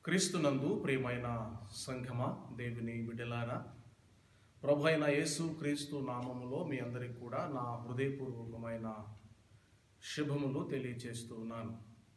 క్రీస్తునందు ప్రియమైన సంఘమా దేవుని బిడ్డలారా ప్రభు అయిన యేసు క్రీస్తు నామములో మీ అందరికి కూడా నా హృదయపూర్వకమైన శుభములు తెలియజేస్తూ ఉన్నాను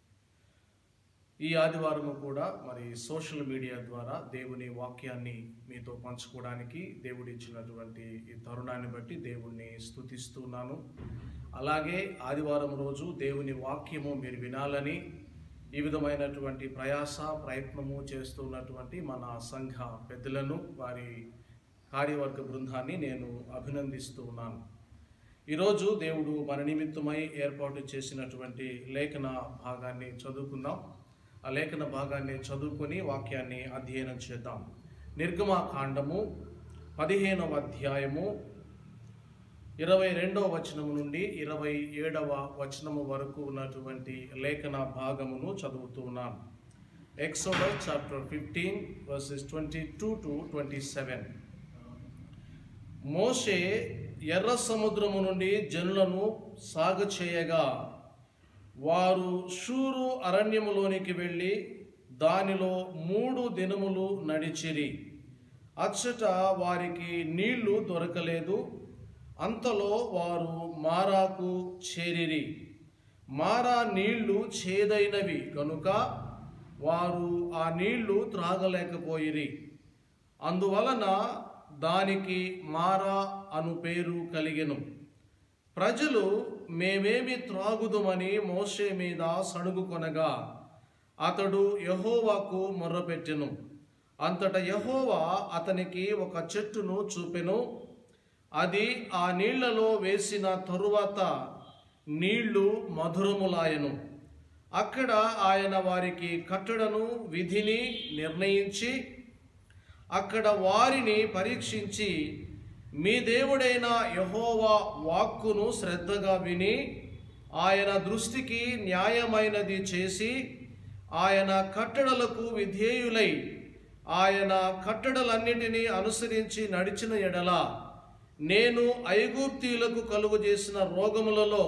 ఈ ఆదివారము కూడా మరి సోషల్ మీడియా ద్వారా దేవుని వాక్యాన్ని మీతో పంచుకోవడానికి దేవుడు ఇచ్చినటువంటి ఈ తరుణాన్ని బట్టి దేవుణ్ణి స్తుతిస్తున్నాను అలాగే ఆదివారం రోజు దేవుని వాక్యము మీరు వినాలని ఈ విధమైనటువంటి ప్రయాస ప్రయత్నము చేస్తున్నటువంటి మన సంఘ పెద్దలను వారి కార్యవర్గ బృందాన్ని నేను అభినందిస్తూ ఉన్నాను ఈరోజు దేవుడు మన నిమిత్తమై ఏర్పాటు చేసినటువంటి లేఖన భాగాన్ని చదువుకుందాం ఆ లేఖన భాగాన్ని చదువుకొని వాక్యాన్ని అధ్యయనం చేద్దాం నిర్గమాకాండము పదిహేనవ అధ్యాయము ఇరవై రెండవ వచనము నుండి ఇరవై ఏడవ వచనము వరకు ఉన్నటువంటి లేఖన భాగమును చదువుతూ ఉన్నాను Exodus chapter fifteen verses twenty two to twenty seven మోషే ఎర్ర సముద్రము నుండి జనులను సాగు చేయగా వారు షూరు అరణ్యములోనికి వెళ్ళి దానిలో మూడు దినములు నడిచిరి అచ్చట వారికి నీళ్లు దొరకలేదు అంతలో వారు మారాకు చేరిరి మారా నీళ్లు చేదైనవి కనుక వారు ఆ నీళ్లు త్రాగలేకపోయిరి అందువలన దానికి మారా అను పేరు కలిగెను ప్రజలు మేమేమి త్రాగుదుమని మోషే మీద సణుగుకొనగా అతడు యహోవాకు మొర్రపెట్టెను అంతట యహోవా అతనికి ఒక చెట్టును చూపెను అది ఆ నీళ్లలో వేసిన తరువాత నీళ్లు మధురములాయను అక్కడ ఆయన వారికి కట్టడను విధిని నిర్ణయించి అక్కడ వారిని పరీక్షించి మీ దేవుడైన యహోవా వాక్కును శ్రద్ధగా విని ఆయన దృష్టికి న్యాయమైనది చేసి ఆయన కట్టడలకు విధేయులై ఆయన కట్టడలన్నింటినీ అనుసరించి నడిచిన ఎడల నేను ఐగుప్తీయులకు కలుగు చేసిన రోగములలో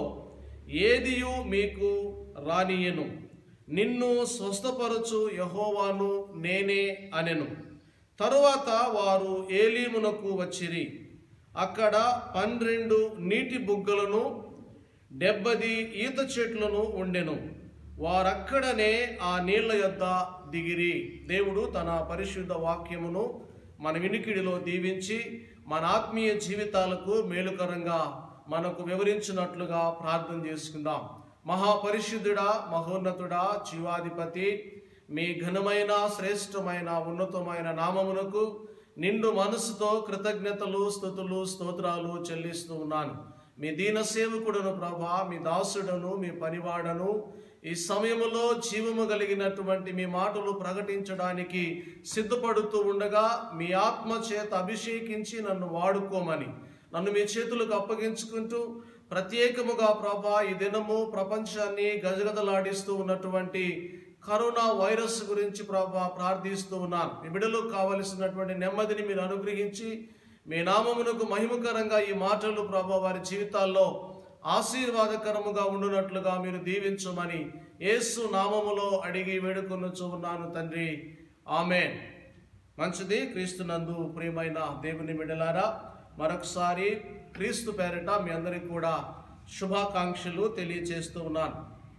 ఏదియు మీకు రానియను నిన్ను స్వస్థపరచు యహోవాను నేనే అనెను తరువాత వారు ఏలీమునకు వచ్చిరి అక్కడ పన్నెండు నీటి బుగ్గలను డెబ్బది ఈత చెట్లను ఉండెను వారక్కడనే ఆ నీళ్ల యొద్ద దిగిరి దేవుడు తన పరిశుద్ధ వాక్యమును మన వినికిడిలో దీవించి మన ఆత్మీయ జీవితాలకు మేలుకరంగా మనకు వివరించినట్లుగా ప్రార్థన చేసుకుందాం మహాపరిశుద్ధుడా మహోన్నతుడా జీవాధిపతి మీ ఘనమైన శ్రేష్టమైన ఉన్నతమైన నామమునకు నిండు మనసుతో కృతజ్ఞతలు స్థుతులు స్తోత్రాలు చెల్లిస్తూ ఉన్నాను మీ దీన సేవకుడును ప్రభా మీ దాసుడను మీ పనివాడను ఈ సమయంలో జీవము కలిగినటువంటి మీ మాటలు ప్రకటించడానికి సిద్ధపడుతూ ఉండగా మీ ఆత్మ చేత అభిషేకించి నన్ను వాడుకోమని నన్ను మీ చేతులకు అప్పగించుకుంటూ ప్రత్యేకముగా ప్రభా ఈ దినము ప్రపంచాన్ని గజగజలాడిస్తూ ఉన్నటువంటి కరోనా వైరస్ గురించి ప్రభా ప్రార్థిస్తూ ఉన్నాను మీ బిడ్డలకు కావలసినటువంటి నెమ్మదిని మీరు అనుగ్రహించి మీ నామమునకు మహిమకరంగా ఈ మాటలు ప్రభా వారి జీవితాల్లో ఆశీర్వాదకరముగా ఉండునట్లుగా మీరు దీవించమని యేసు నామములో అడిగి వేడుకొనుచు ఉన్నాను తండ్రి ఆమెన్ మంచిది క్రీస్తునందు ప్రియమైన దేవుని బిడ్డలారా మరొకసారి క్రీస్తు పేరిట మీ అందరికీ కూడా శుభాకాంక్షలు తెలియజేస్తూ ఉన్నాను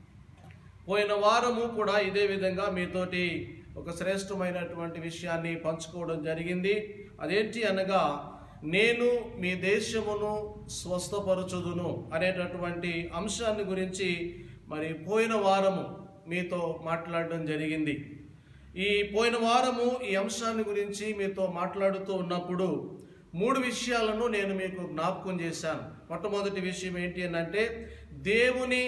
పోయిన వారము కూడా ఇదే విధంగా మీతోటి ఒక శ్రేష్టమైనటువంటి విషయాన్ని పంచుకోవడం జరిగింది అదేంటి అనగా నేను మీ దేశమును స్వస్థపరచుదును అనేటటువంటి అంశాన్ని గురించి మరి పోయిన వారము మీతో మాట్లాడడం జరిగింది ఈ పోయిన వారము ఈ అంశాన్ని గురించి మీతో మాట్లాడుతూ ఉన్నప్పుడు మూడు విషయాలను నేను మీకు జ్ఞాపకం చేశాను మొట్టమొదటి విషయం ఏంటి అని అంటే దేవుని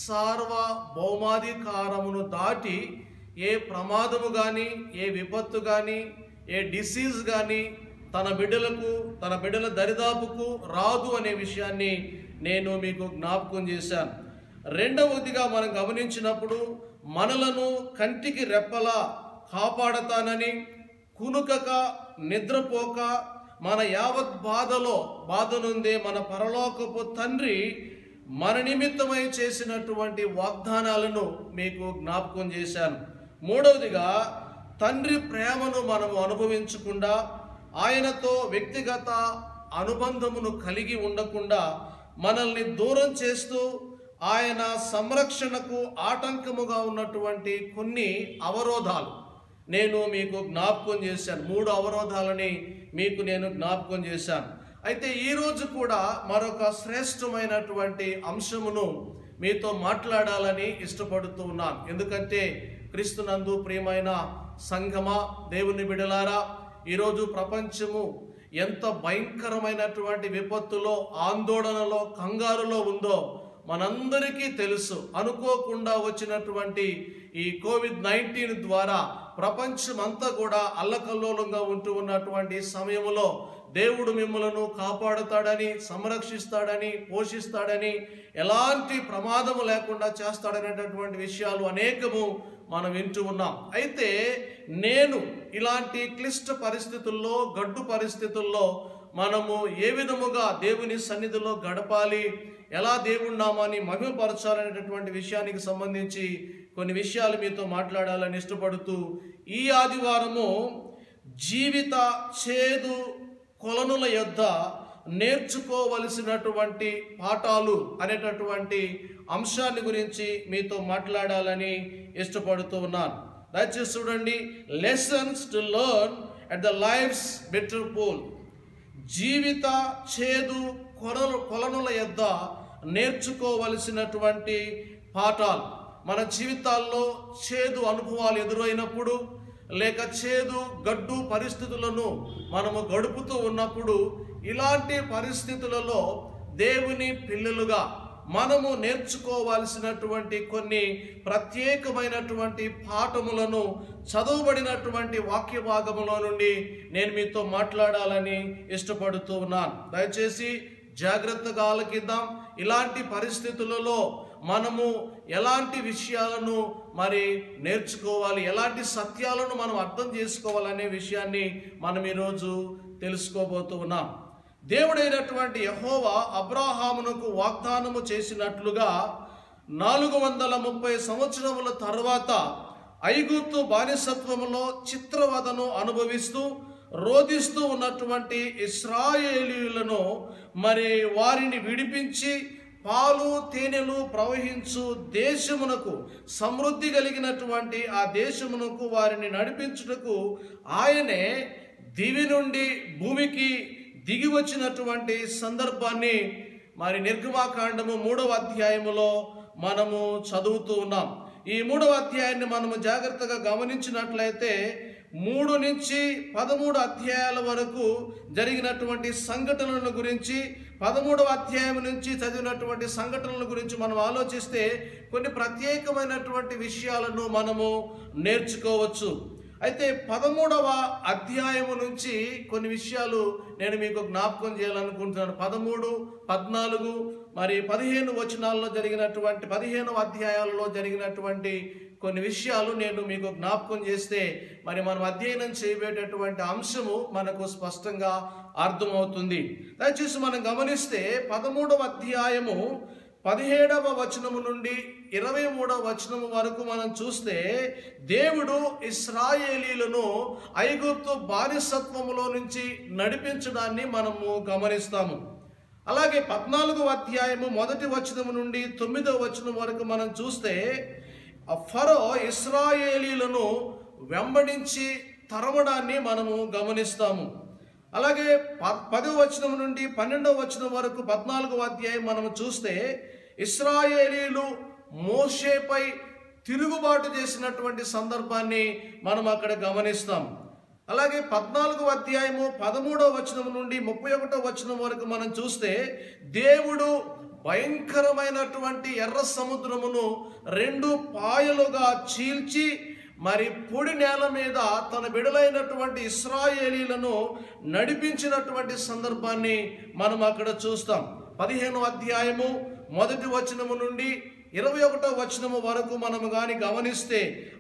సార్వభౌమాధికారమును దాటి ఏ ప్రమాదము కానీ ఏ విపత్తు కానీ ఏ డిసీజ్ కానీ తన బిడ్డలకు తన బిడ్డల దరిదాపుకు రాదు అనే విషయాన్ని నేను మీకు జ్ఞాపకం చేశాను రెండవదిగా మనం గమనించినప్పుడు మనలను కంటికి రెప్పలా కాపాడతానని కునుకక నిద్రపోక మన యావత్ బాధలో బాధ నుండే మన పరలోకపు తండ్రి మన నిమిత్తమై చేసినటువంటి వాగ్దానాలను మీకు జ్ఞాపకం చేశాను మూడవదిగా తండ్రి ప్రేమను మనము అనుభవించకుండా ఆయనతో వ్యక్తిగత అనుబంధమును కలిగి ఉండకుండా మనల్ని దూరం చేస్తూ ఆయన సంరక్షణకు ఆటంకముగా ఉన్నటువంటి కొన్ని అవరోధాలు నేను మీకు జ్ఞాపకం చేశాను మూడు అవరోధాలని మీకు నేను జ్ఞాపకం చేశాను అయితే ఈరోజు కూడా మరొక శ్రేష్టమైనటువంటి అంశమును మీతో మాట్లాడాలని ఇష్టపడుతూ ఉన్నాను ఎందుకంటే క్రీస్తునందు ప్రియమైన సంఘమా దేవుని బిడలారా ఈరోజు ప్రపంచము ఎంత భయంకరమైనటువంటి విపత్తులో ఆందోళనలో కంగారులో ఉందో మనందరికీ తెలుసు అనుకోకుండా వచ్చినటువంటి ఈ కోవిడ్ నైన్టీన్ ద్వారా ప్రపంచమంతా కూడా అల్లకల్లోలంగా ఉంటూ ఉన్నటువంటి సమయంలో దేవుడు మిమ్మలను కాపాడుతాడని సంరక్షిస్తాడని పోషిస్తాడని ఎలాంటి ప్రమాదము లేకుండా చేస్తాడనేటటువంటి విషయాలు అనేకము మనం వింటూ ఉన్నాం అయితే నేను ఇలాంటి క్లిష్ట పరిస్థితుల్లో గడ్డు పరిస్థితుల్లో మనము ఏ విధముగా దేవుని సన్నిధిలో గడపాలి ఎలా దేవుడి నామాన్ని మహిమపరచాలనేటటువంటి విషయానికి సంబంధించి కొన్ని విషయాలు మీతో మాట్లాడాలని ఇష్టపడుతూ ఈ ఆదివారము జీవిత చేదు కొలనుల యొద్ద నేర్చుకోవలసినటువంటి పాఠాలు అనేటటువంటి అంశాన్ని గురించి మీతో మాట్లాడాలని ఇష్టపడుతూ ఉన్నాను దయచేసి చూడండి lessons to learn at the life's better pool జీవిత చేదు కొలను కొలనుల యొద్ద నేర్చుకోవలసినటువంటి పాఠాలు మన జీవితాల్లో చేదు అనుభవాలు ఎదురైనప్పుడు లేక చేదు గడ్డు పరిస్థితులను మనము గడుపుతూ ఉన్నప్పుడు ఇలాంటి పరిస్థితులలో దేవుని పిల్లలుగా మనము నేర్చుకోవాల్సినటువంటి కొన్ని ప్రత్యేకమైనటువంటి పాఠములను చదవబడినటువంటి వాక్య భాగములో నుండి నేను మీతో మాట్లాడాలని ఇష్టపడుతూ ఉన్నాను దయచేసి జాగ్రత్తగా ఆలకిద్దాం ఇలాంటి పరిస్థితులలో మనము ఎలాంటి విషయాలను మరి నేర్చుకోవాలి ఎలాంటి సత్యాలను మనం అర్థం చేసుకోవాలనే విషయాన్ని మనం ఈరోజు తెలుసుకోబోతూ ఉన్నాం దేవుడైనటువంటి యహోవా అబ్రాహామునకు వాగ్దానము చేసినట్లుగా నాలుగు వందల ముప్పై సంవత్సరముల తర్వాత ఐగుప్తు బానిసత్వములో చిత్రవదను అనుభవిస్తూ రోధిస్తూ ఉన్నటువంటి ఇస్రాయేలీలను మరి వారిని విడిపించి పాలు తేనెలు ప్రవహించు దేశమునకు సమృద్ధి కలిగినటువంటి ఆ దేశమునకు వారిని నడిపించుటకు ఆయనే దివి నుండి భూమికి దిగి వచ్చినటువంటి సందర్భాన్ని మరి నిర్గమాకాండము మూడవ అధ్యాయములో మనము చదువుతూ ఉన్నాం ఈ మూడవ అధ్యాయాన్ని మనము జాగ్రత్తగా గమనించినట్లయితే మూడు నుంచి పదమూడు అధ్యాయాల వరకు జరిగినటువంటి సంఘటనల గురించి పదమూడవ అధ్యాయం నుంచి చదివినటువంటి సంఘటనల గురించి మనం ఆలోచిస్తే కొన్ని ప్రత్యేకమైనటువంటి విషయాలను మనము నేర్చుకోవచ్చు అయితే పదమూడవ అధ్యాయము నుంచి కొన్ని విషయాలు నేను మీకు జ్ఞాపకం చేయాలనుకుంటున్నాను పదమూడు పద్నాలుగు మరి పదిహేను వచనాల్లో జరిగినటువంటి పదిహేను అధ్యాయాలలో జరిగినటువంటి కొన్ని విషయాలు నేను మీకు జ్ఞాపకం చేస్తే మరి మనం అధ్యయనం చేయబోయేటటువంటి అంశము మనకు స్పష్టంగా అర్థమవుతుంది దయచేసి మనం గమనిస్తే పదమూడవ అధ్యాయము పదిహేడవ వచనము నుండి ఇరవై మూడవ వచనము వరకు మనం చూస్తే దేవుడు ఇస్రాయేలీలను ఐగుప్తు బానిసత్వములో నుంచి నడిపించడాన్ని మనము గమనిస్తాము అలాగే పద్నాలుగవ అధ్యాయము మొదటి వచనము నుండి తొమ్మిదవ వచనం వరకు మనం చూస్తే ఆ ఫరో ఇస్రాయేలీలను వెంబడించి తరవడాన్ని మనము గమనిస్తాము అలాగే ప పదవ వచనం నుండి పన్నెండవ వచనం వరకు పద్నాలుగవ అధ్యాయం మనము చూస్తే ఇస్రాయేలీలు మోషేపై తిరుగుబాటు చేసినటువంటి సందర్భాన్ని మనం అక్కడ గమనిస్తాం అలాగే పద్నాలుగవ అధ్యాయము పదమూడవ వచనం నుండి ముప్పై ఒకటో వచనం వరకు మనం చూస్తే దేవుడు భయంకరమైనటువంటి ఎర్ర సముద్రమును రెండు పాయలుగా చీల్చి మరి పొడి నేల మీద తన బిడలైనటువంటి ఇస్రాయేలీలను నడిపించినటువంటి సందర్భాన్ని మనం అక్కడ చూస్తాం పదిహేను అధ్యాయము మొదటి వచనము నుండి ఇరవై ఒకటో వచనము వరకు మనము గాని గమనిస్తే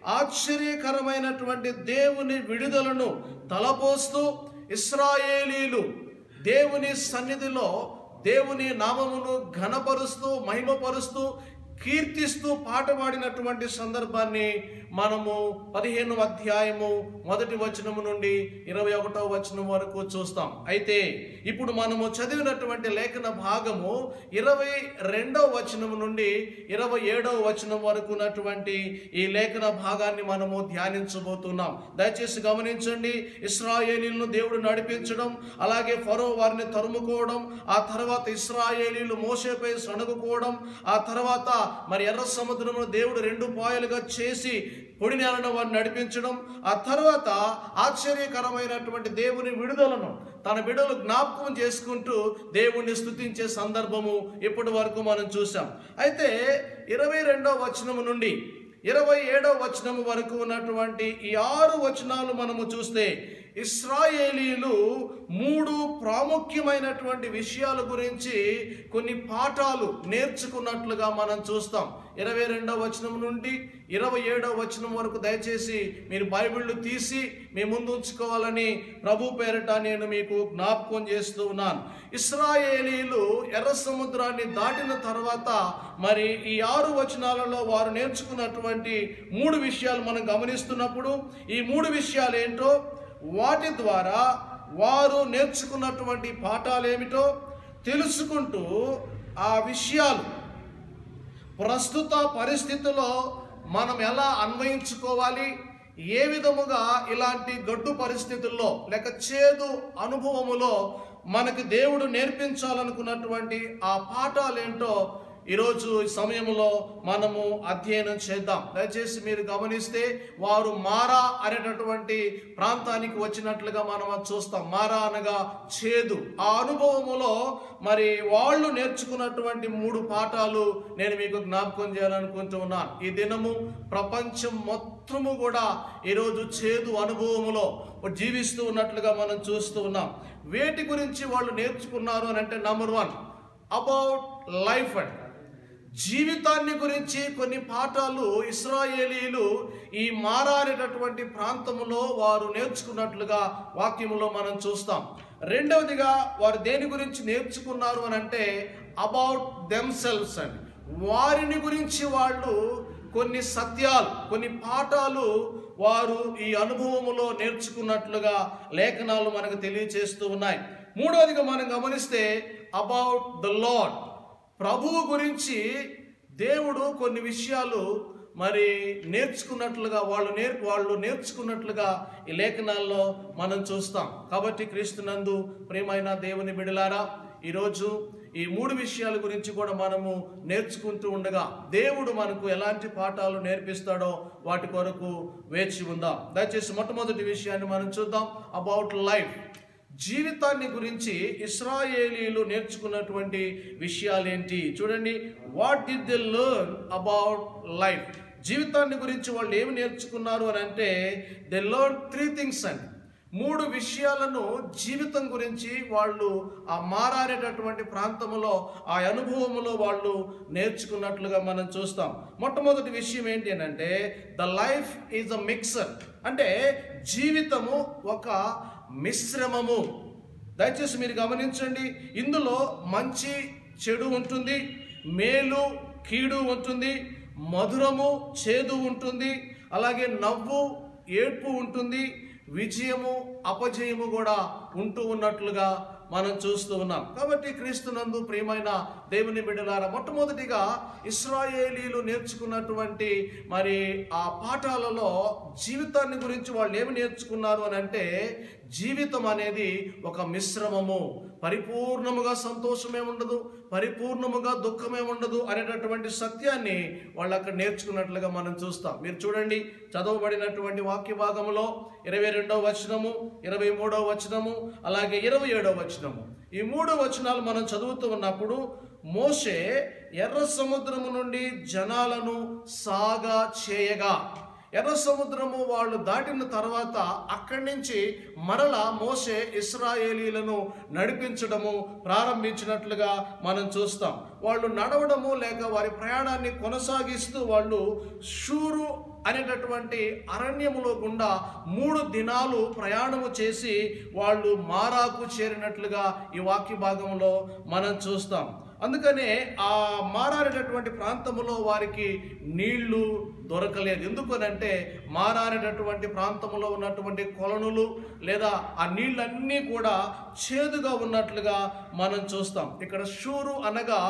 ఆశ్చర్యకరమైనటువంటి దేవుని విడుదలను తలపోస్తూ ఇస్రాయేలీలు దేవుని సన్నిధిలో దేవుని నామమును ఘనపరుస్తూ మహిమపరుస్తూ కీర్తిస్తూ పాట పాడినటువంటి సందర్భాన్ని మనము పదిహేను అధ్యాయము మొదటి వచనము నుండి ఇరవై ఒకటో వచనం వరకు చూస్తాం అయితే ఇప్పుడు మనము చదివినటువంటి లేఖన భాగము ఇరవై రెండవ వచనము నుండి ఇరవై ఏడవ వచనం వరకు ఉన్నటువంటి ఈ లేఖన భాగాన్ని మనము ధ్యానించబోతున్నాం దయచేసి గమనించండి ఇస్రాయేలీలను దేవుడు నడిపించడం అలాగే ఫరో వారిని తరుముకోవడం ఆ తర్వాత ఇస్రాయేలీలు మోసేపై సణుగుకోవడం ఆ తర్వాత మరి ఎర్ర సముద్రమును దేవుడు రెండు పాయలుగా చేసి పొడి నేలను వారిని నడిపించడం ఆ తర్వాత ఆశ్చర్యకరమైనటువంటి దేవుని విడుదలను తన బిడలు జ్ఞాపకం చేసుకుంటూ దేవుణ్ణి స్తుతించే సందర్భము ఇప్పటి వరకు మనం చూసాం అయితే ఇరవై రెండవ వచనము నుండి ఇరవై ఏడవ వచనము వరకు ఉన్నటువంటి ఈ ఆరు వచనాలు మనము చూస్తే ఇస్రాయేలీలు మూడు ప్రాముఖ్యమైనటువంటి విషయాల గురించి కొన్ని పాఠాలు నేర్చుకున్నట్లుగా మనం చూస్తాం ఇరవై రెండవ వచనం నుండి ఇరవై ఏడవ వచనం వరకు దయచేసి మీరు బైబిళ్ళు తీసి మీ ముందు ఉంచుకోవాలని ప్రభు పేరట నేను మీకు జ్ఞాపకం చేస్తూ ఉన్నాను ఇస్రాయేలీలు ఎర్ర సముద్రాన్ని దాటిన తర్వాత మరి ఈ ఆరు వచనాలలో వారు నేర్చుకున్నటువంటి మూడు విషయాలు మనం గమనిస్తున్నప్పుడు ఈ మూడు విషయాలు ఏంటో వాటి ద్వారా వారు నేర్చుకున్నటువంటి పాఠాలు ఏమిటో తెలుసుకుంటూ ఆ విషయాలు ప్రస్తుత పరిస్థితిలో మనం ఎలా అన్వయించుకోవాలి ఏ విధముగా ఇలాంటి గడ్డు పరిస్థితుల్లో లేక చేదు అనుభవములో మనకి దేవుడు నేర్పించాలనుకున్నటువంటి ఆ పాఠాలేంటో ఈరోజు ఈ సమయంలో మనము అధ్యయనం చేద్దాం దయచేసి మీరు గమనిస్తే వారు మారా అనేటటువంటి ప్రాంతానికి వచ్చినట్లుగా మనం అది చూస్తాం మారా అనగా చేదు ఆ అనుభవములో మరి వాళ్ళు నేర్చుకున్నటువంటి మూడు పాఠాలు నేను మీకు జ్ఞాపకం చేయాలనుకుంటూ ఉన్నాను ఈ దినము ప్రపంచం మొత్తము కూడా ఈరోజు చేదు అనుభవములో జీవిస్తూ ఉన్నట్లుగా మనం చూస్తూ ఉన్నాం వేటి గురించి వాళ్ళు నేర్చుకున్నారు అని అంటే number one about life and జీవితాన్ని గురించి కొన్ని పాఠాలు ఇస్రాయేలీలు ఈ మారా అనేటటువంటి ప్రాంతంలో వారు నేర్చుకున్నట్లుగా వాక్యములో మనం చూస్తాం రెండవదిగా వారు దేని గురించి నేర్చుకున్నారు అని అంటే అబౌట్ దెమ్సెల్స్ అండ్ వారిని గురించి వాళ్ళు కొన్ని సత్యాలు కొన్ని పాఠాలు వారు ఈ అనుభవములో నేర్చుకున్నట్లుగా లేఖనాలు మనకు తెలియచేస్తూ ఉన్నాయి మూడవదిగా మనం గమనిస్తే అబౌట్ ద లాడ్ ప్రభువు గురించి దేవుడు కొన్ని విషయాలు మరి నేర్చుకున్నట్లుగా వాళ్ళు నేర్ వాళ్ళు నేర్చుకున్నట్లుగా ఈ లేఖనాల్లో మనం చూస్తాం కాబట్టి క్రీస్తునందు ప్రేమైన దేవుని బిడలారా ఈరోజు ఈ మూడు విషయాల గురించి కూడా మనము నేర్చుకుంటూ ఉండగా దేవుడు మనకు ఎలాంటి పాఠాలు నేర్పిస్తాడో వాటి కొరకు వేచి ఉందాం దయచేసి మొట్టమొదటి విషయాన్ని మనం చూద్దాం అబౌట్ లైఫ్ జీవితాన్ని గురించి ఇస్రాయేలీలు నేర్చుకున్నటువంటి విషయాలు ఏంటి చూడండి what did the learn about life జీవితాన్ని గురించి వాళ్ళు ఏమి నేర్చుకున్నారు అని అంటే దే లెర్న్ త్రీ థింగ్స్ అండి మూడు విషయాలను జీవితం గురించి వాళ్ళు ఆ మారాడేటటువంటి ప్రాంతంలో ఆ అనుభవములో వాళ్ళు నేర్చుకున్నట్లుగా మనం చూస్తాం మొట్టమొదటి విషయం ఏంటి అని అంటే the life is a mixer అంటే జీవితము ఒక మిశ్రమము దయచేసి మీరు గమనించండి ఇందులో మంచి చెడు ఉంటుంది మేలు కీడు ఉంటుంది మధురము చేదు ఉంటుంది అలాగే నవ్వు ఏడ్పు ఉంటుంది విజయము అపజయము కూడా ఉంటూ ఉన్నట్లుగా మనం చూస్తూ ఉన్నాం కాబట్టి క్రీస్తునందు ప్రియమైన దేవుని బిడ్డలారా మొట్టమొదటిగా ఇస్రాయేలీలు నేర్చుకున్నటువంటి మరి ఆ పాఠాలలో జీవితాన్ని గురించి వాళ్ళు ఏమి నేర్చుకున్నారు అని అంటే జీవితం అనేది ఒక మిశ్రమము పరిపూర్ణముగా సంతోషమే ఉండదు పరిపూర్ణముగా దుఃఖమే ఉండదు అనేటటువంటి సత్యాన్ని వాళ్ళు అక్కడ నేర్చుకున్నట్లుగా మనం చూస్తాం మీరు చూడండి చదవబడినటువంటి వాక్య భాగంలో ఇరవై రెండవ వచనము ఇరవై మూడవ వచనము అలాగే ఇరవై ఏడవ వచనము ఈ మూడు వచనాలు మనం చదువుతూ ఉన్నప్పుడు మోషే ఎర్ర సముద్రము నుండి జనాలను సాగా చేయగా ఎర్ర సముద్రము వాళ్ళు దాటిన తర్వాత అక్కడి నుంచి మరల మోసే ఇస్రాయేలీలను నడిపించడము ప్రారంభించినట్లుగా మనం చూస్తాం వాళ్ళు నడవడము లేక వారి ప్రయాణాన్ని కొనసాగిస్తూ వాళ్ళు షూరు అనేటటువంటి అరణ్యములో గుండా మూడు దినాలు ప్రయాణము చేసి వాళ్ళు మారాకు చేరినట్లుగా ఈ వాక్య భాగంలో మనం చూస్తాం అందుకనే ఆ మారానేటటువంటి ప్రాంతంలో వారికి నీళ్లు దొరకలేదు ఎందుకనంటే మారానేటటువంటి ప్రాంతంలో ఉన్నటువంటి కొలనులు లేదా ఆ నీళ్ళన్నీ కూడా చేదుగా ఉన్నట్లుగా మనం చూస్తాం ఇక్కడ షూరు అనగా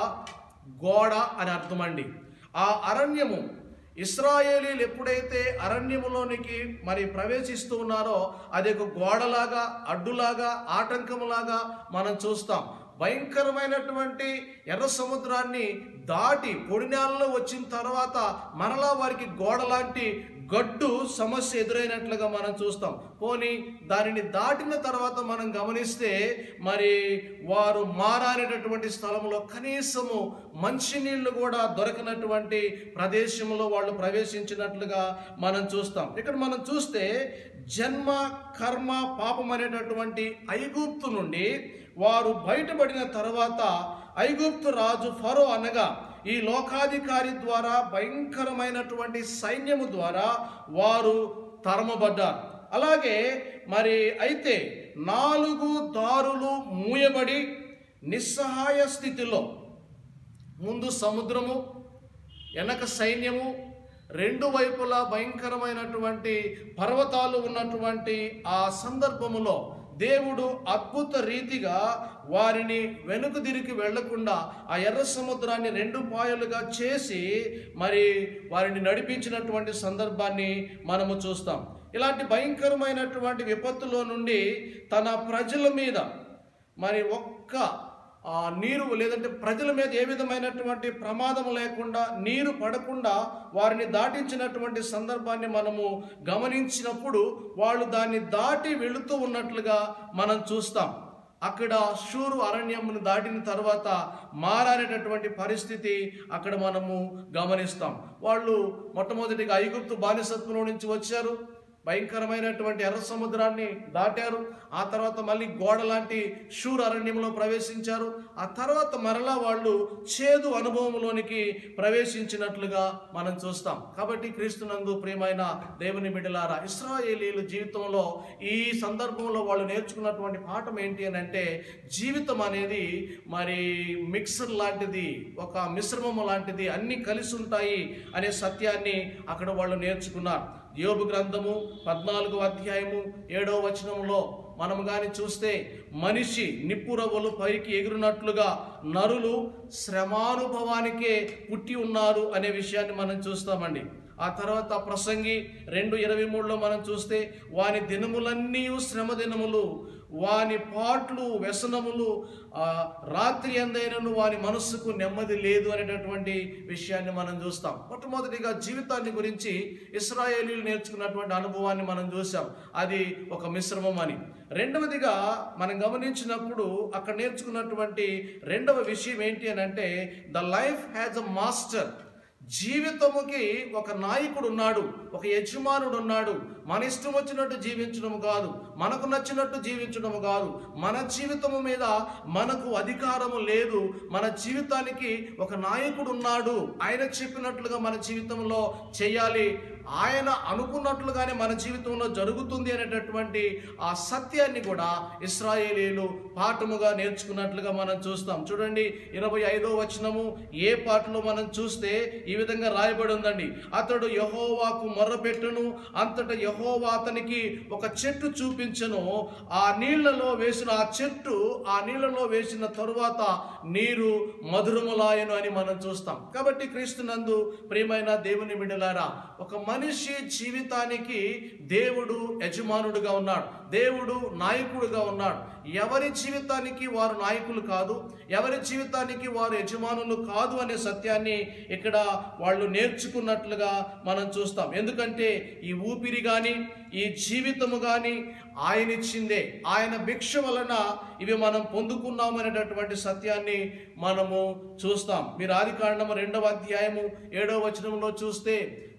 గోడ అని అర్థమండి ఆ అరణ్యము ఇస్రాయేలీలు ఎప్పుడైతే అరణ్యములోనికి మరి ప్రవేశిస్తూ ఉన్నారో అది ఒక గోడలాగా అడ్డులాగా ఆటంకములాగా మనం చూస్తాం భయంకరమైనటువంటి ఎర్ర సముద్రాన్ని దాటి పొడినేలలో వచ్చిన తర్వాత మరలా వారికి గోడ లాంటి గడ్డు సమస్య ఎదురైనట్లుగా మనం చూస్తాం పోనీ దానిని దాటిన తర్వాత మనం గమనిస్తే మరి వారు మారానేటటువంటి స్థలంలో కనీసము మంచినీళ్లు కూడా దొరకనటువంటి ప్రదేశంలో వాళ్ళు ప్రవేశించినట్లుగా మనం చూస్తాం ఇక్కడ మనం చూస్తే జన్మ కర్మ పాపం అనేటటువంటి ఐగుప్తు నుండి వారు బయటపడిన తర్వాత ఐగుప్తు రాజు ఫరో అనగా ఈ లోకాధికారి ద్వారా భయంకరమైనటువంటి సైన్యము ద్వారా వారు తరమబడ్డారు అలాగే మరి అయితే నాలుగు దారులు మూయబడి నిస్సహాయ స్థితిలో ముందు సముద్రము వెనక సైన్యము రెండు వైపులా భయంకరమైనటువంటి పర్వతాలు ఉన్నటువంటి ఆ సందర్భములో దేవుడు అద్భుత రీతిగా వారిని వెనుక తిరిగి వెళ్లకుండా ఆ ఎర్ర సముద్రాన్ని రెండు పాయలుగా చేసి మరి వారిని నడిపించినటువంటి సందర్భాన్ని మనము చూస్తాం ఇలాంటి భయంకరమైనటువంటి విపత్తులో నుండి తన ప్రజల మీద మరి ఒక్క ఆ నీరు లేదంటే ప్రజల మీద ఏ విధమైనటువంటి ప్రమాదం లేకుండా నీరు పడకుండా వారిని దాటించినటువంటి సందర్భాన్ని మనము గమనించినప్పుడు వాళ్ళు దాన్ని దాటి వెళుతూ ఉన్నట్లుగా మనం చూస్తాం అక్కడ షూరు అరణ్యమును దాటిన తర్వాత మారనేటటువంటి పరిస్థితి అక్కడ మనము గమనిస్తాం వాళ్ళు మొట్టమొదటిగా ఐగుప్తు బానిసత్వంలో నుంచి వచ్చారు భయంకరమైనటువంటి ఎర్ర సముద్రాన్ని దాటారు ఆ తర్వాత మళ్ళీ గోడ లాంటి షూర్ అరణ్యంలో ప్రవేశించారు ఆ తర్వాత మరలా వాళ్ళు చేదు అనుభవంలోనికి ప్రవేశించినట్లుగా మనం చూస్తాం కాబట్టి క్రీస్తునందు ప్రియమైన దేవుని బిడ్డలారా ఇస్రాయేలీల జీవితంలో ఈ సందర్భంలో వాళ్ళు నేర్చుకున్నటువంటి పాఠం ఏంటి అని అంటే జీవితం అనేది మరి మిక్సర్ లాంటిది ఒక మిశ్రమం లాంటిది అన్నీ కలిసి ఉంటాయి అనే సత్యాన్ని అక్కడ వాళ్ళు నేర్చుకున్నారు యోబు గ్రంథము పద్నాలుగో అధ్యాయము ఏడో వచనంలో మనం కానీ చూస్తే మనిషి నిప్పురవ్వలు పైకి ఎగురునట్లుగా నరులు శ్రమానుభవానికే పుట్టి ఉన్నారు అనే విషయాన్ని మనం చూస్తామండి ఆ తర్వాత ప్రసంగి రెండు ఇరవై మూడులో మనం చూస్తే వాని దినములన్నీ శ్రమ దినములు వాని పాట్లు వ్యసనములు ఆ, రాత్రి ఎందైనను వాని మనస్సుకు నెమ్మది లేదు అనేటటువంటి విషయాన్ని మనం చూస్తాం మొట్టమొదటిగా జీవితాన్ని గురించి ఇస్రాయేలీలు నేర్చుకున్నటువంటి అనుభవాన్ని మనం చూసాం అది ఒక మిశ్రమం అని రెండవదిగా మనం గమనించినప్పుడు అక్కడ నేర్చుకున్నటువంటి రెండవ విషయం ఏంటి అని అంటే the life has a master జీవితముకి ఒక నాయకుడు ఉన్నాడు ఒక యజమానుడు ఉన్నాడు మన ఇష్టం వచ్చినట్టు జీవించడం కాదు మనకు నచ్చినట్టు జీవించడం కాదు మన జీవితము మీద మనకు అధికారము లేదు మన జీవితానికి ఒక నాయకుడు ఉన్నాడు ఆయన చెప్పినట్లుగా మన జీవితంలో చేయాలి ఆయన అనుకున్నట్లుగానే మన జీవితంలో జరుగుతుంది అనేటటువంటి ఆ సత్యాన్ని కూడా ఇస్రాయేలీలు పాఠముగా నేర్చుకున్నట్లుగా మనం చూస్తాం చూడండి ఇరవై ఐదో వచనము ఏ పాటలో మనం చూస్తే ఈ విధంగా రాయబడి ఉందండి అతడు యహోవాకు మొర్రపెట్టును అంతట యహోవా అతనికి ఒక చెట్టు చూపించను ఆ నీళ్లలో వేసిన ఆ చెట్టు ఆ నీళ్లలో వేసిన తరువాత నీరు మధురములాయను అని మనం చూస్తాం కాబట్టి క్రీస్తునందు ప్రియమైన దేవుని బిడ్డలారా ఒక మనిషి జీవితానికి దేవుడు యజమానుడుగా ఉన్నాడు దేవుడు నాయకుడుగా ఉన్నాడు ఎవరి జీవితానికి వారు నాయకులు కాదు ఎవరి జీవితానికి వారు యజమానులు కాదు అనే సత్యాన్ని ఇక్కడ వాళ్ళు నేర్చుకున్నట్లుగా మనం చూస్తాం ఎందుకంటే ఈ ఊపిరి కానీ ఈ జీవితము కానీ ఆయన ఇచ్చిందే ఆయన భిక్ష వలన ఇవి మనం పొందుకున్నాం అనేటటువంటి సత్యాన్ని మనము చూస్తాం మీరు ఆది కాండము రెండవ అధ్యాయము ఏడవ వచనంలో చూస్తే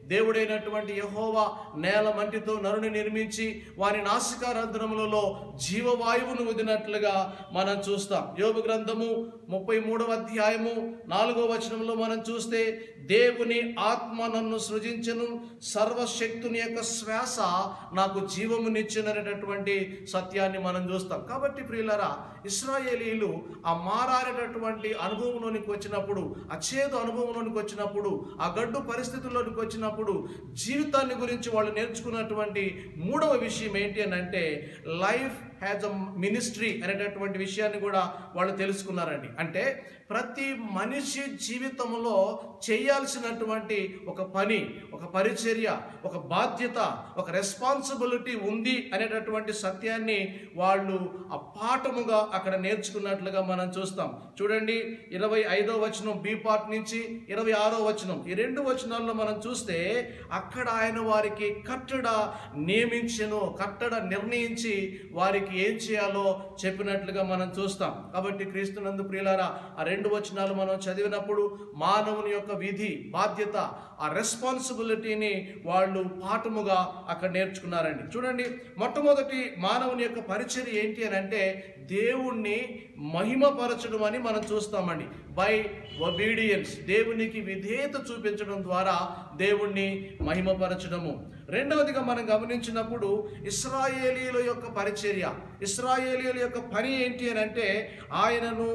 దేవుడైనటువంటి యహోవా నేల మంటితో నరుని నిర్మించి వారి నాసికారంధ్రములలో జీవవాయువును వదినట్లుగా మనం చూస్తాం యోగు గ్రంథము ముప్పై మూడవ అధ్యాయము నాలుగో వచనంలో మనం చూస్తే దేవుని ఆత్మ నన్ను సృజించను సర్వశక్తుని యొక్క శ్వాస నాకు జీవమునిచ్చినటువంటి సత్యాన్ని మనం చూస్తాం కాబట్టి ప్రియులరా ఇస్రాయేలీలు ఆ మారాడేటటువంటి అనుభవంలోనికి వచ్చినప్పుడు ఆ చేదు అనుభవంలోనికి వచ్చినప్పుడు ఆ గడ్డు పరిస్థితుల్లోనికి వచ్చినప్పుడు జీవితాన్ని గురించి వాళ్ళు నేర్చుకున్నటువంటి మూడవ విషయం ఏంటి అని అంటే లైఫ్ హ్యాజ్ అ మినిస్ట్రీ అనేటటువంటి విషయాన్ని కూడా వాళ్ళు తెలుసుకున్నారండి అంటే ప్రతి మనిషి జీవితంలో చేయాల్సినటువంటి ఒక పని ఒక పరిచర్య ఒక బాధ్యత ఒక రెస్పాన్సిబిలిటీ ఉంది అనేటటువంటి సత్యాన్ని వాళ్ళు ఆ పాఠముగా అక్కడ నేర్చుకున్నట్లుగా మనం చూస్తాం చూడండి ఇరవై ఐదో వచనం బి పార్ట్ నుంచి ఇరవై ఆరో వచనం ఈ రెండు వచనాల్లో మనం చూస్తే అక్కడ ఆయన వారికి కట్టడ నియమించెను కట్టడ నిర్ణయించి వారికి ఏం చేయాలో చెప్పినట్లుగా మనం చూస్తాం కాబట్టి క్రీస్తునందు ప్రియులారా ఆ రెండు వచనాలు మనం చదివినప్పుడు మానవుని యొక్క విధి బాధ్యత ఆ రెస్పాన్సిబిలిటీని వాళ్ళు పాఠముగా అక్కడ నేర్చుకున్నారండి చూడండి మొట్టమొదటి మానవుని యొక్క పరిచయం ఏంటి అని అంటే దేవుణ్ణి మహిమపరచడం అని మనం చూస్తామండి బై ఒబీడియన్స్ దేవునికి విధేయత చూపించడం ద్వారా దేవుణ్ణి మహిమపరచడము రెండవదిగా మనం గమనించినప్పుడు ఇస్రాయేలీల యొక్క పరిచర్య ఇస్రాయేలీల యొక్క పని ఏంటి అని అంటే ఆయనను